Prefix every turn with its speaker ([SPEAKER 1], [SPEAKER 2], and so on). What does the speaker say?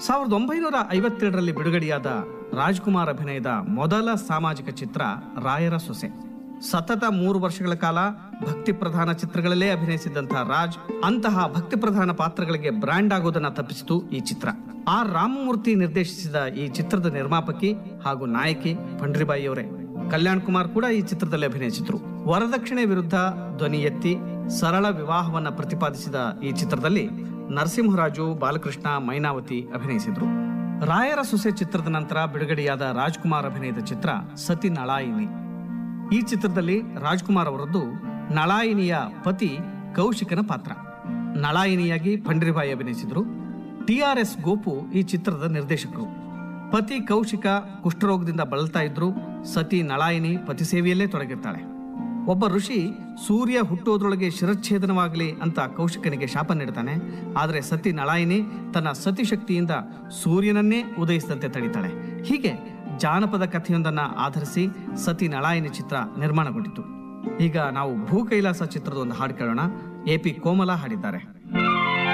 [SPEAKER 1] ಸಾವಿರದ ಒಂಬೈನೂರ ಐವತ್ತೇಳರಲ್ಲಿ ಬಿಡುಗಡೆಯಾದ ರಾಜ್ಕುಮಾರ್ ಅಭಿನಯದ ಮೊದಲ ಸಾಮಾಜಿಕ ಚಿತ್ರ ರಾಯರ ಸೊಸೆ ಸತತ ಮೂರು ವರ್ಷಗಳ ಕಾಲ ಭಕ್ತಿ ಪ್ರಧಾನ ಚಿತ್ರಗಳಲ್ಲೇ ಅಭಿನಯಿಸಿದಂತಹ ರಾಜ್ ಅಂತಹ ಭಕ್ತಿ ಪ್ರಧಾನ ಪಾತ್ರಗಳಿಗೆ ಬ್ರ್ಯಾಂಡ್ ಆಗೋದನ್ನ ತಪ್ಪಿಸಿತು ಈ ಚಿತ್ರ ಆರ್ ರಾಮಮೂರ್ತಿ ನಿರ್ದೇಶಿಸಿದ ಈ ಚಿತ್ರದ ನಿರ್ಮಾಪಕಿ ಹಾಗೂ ನಾಯಕಿ ಪಂಡ್ರಿಬಾಯಿ ಅವರೇ ಕಲ್ಯಾಣ್ ಕುಮಾರ್ ಕೂಡ ಈ ಚಿತ್ರದಲ್ಲಿ ಅಭಿನಯಿಸಿದ್ರು ವರದಕ್ಷಿಣೆ ವಿರುದ್ಧ ಧ್ವನಿ ಎತ್ತಿ ಸರಳ ವಿವಾಹವನ್ನ ಪ್ರತಿಪಾದಿಸಿದ ಈ ಚಿತ್ರದಲ್ಲಿ ನರಸಿಂಹರಾಜು ಬಾಲಕೃಷ್ಣ ಮೈನಾವತಿ ಅಭಿನಯಿಸಿದ್ರು ರಾಯರ ಸೊಸೆ ಚಿತ್ರದ ನಂತರ ಬಿಡುಗಡೆಯಾದ ರಾಜ್ಕುಮಾರ್ ಅಭಿನಯದ ಚಿತ್ರ ಸತಿ ನಳಾಯಿನಿ ಈ ಚಿತ್ರದಲ್ಲಿ ರಾಜ್ಕುಮಾರ್ ಅವರದ್ದು ನಳಾಯಿನಿಯ ಪತಿ ಕೌಶಿಕನ ಪಾತ್ರ ನಳಾಯಿನಿಯಾಗಿ ಪಂಡ್ರಿಬಾಯಿ ಅಭಿನಯಿಸಿದ್ರು ಟಿ ಆರ್ ಎಸ್ ಗೋಪು ಈ ಚಿತ್ರದ ನಿರ್ದೇಶಕರು ಪತಿ ಕೌಶಿಕ ಕುಷ್ಠರೋಗದಿಂದ ಬಳಲ್ತಾ ಇದ್ರು ಸತಿ ನಳಾಯಿನಿ ಪತಿ ಸೇವೆಯಲ್ಲೇ ತೊಡಗಿರ್ತಾಳೆ ಒಬ್ಬ ಋಷಿ ಸೂರ್ಯ ಹುಟ್ಟೋದ್ರೊಳಗೆ ಶಿರಚ್ಛೇದನವಾಗಲಿ ಅಂತ ಕೌಶಿಕನಿಗೆ ಶಾಪ ನೀಡ್ತಾನೆ ಆದರೆ ಸತಿ ನಳಾಯಿನಿ ತನ್ನ ಸತಿ ಶಕ್ತಿಯಿಂದ ಸೂರ್ಯನನ್ನೇ ಉದಯಿಸಿದಂತೆ ತಡಿತಾಳೆ ಹೀಗೆ ಜಾನಪದ ಕಥೆಯೊಂದನ್ನ ಆಧರಿಸಿ ಸತಿ ನಳಾಯಿನಿ ಚಿತ್ರ ನಿರ್ಮಾಣಗೊಂಡಿತು ಈಗ ನಾವು ಭೂ ಕೈಲಾಸ ಚಿತ್ರದ ಒಂದು ಹಾಡು ಕೇಳೋಣ ಎ ಪಿ ಕೋಮಲ ಹಾಡಿದ್ದಾರೆ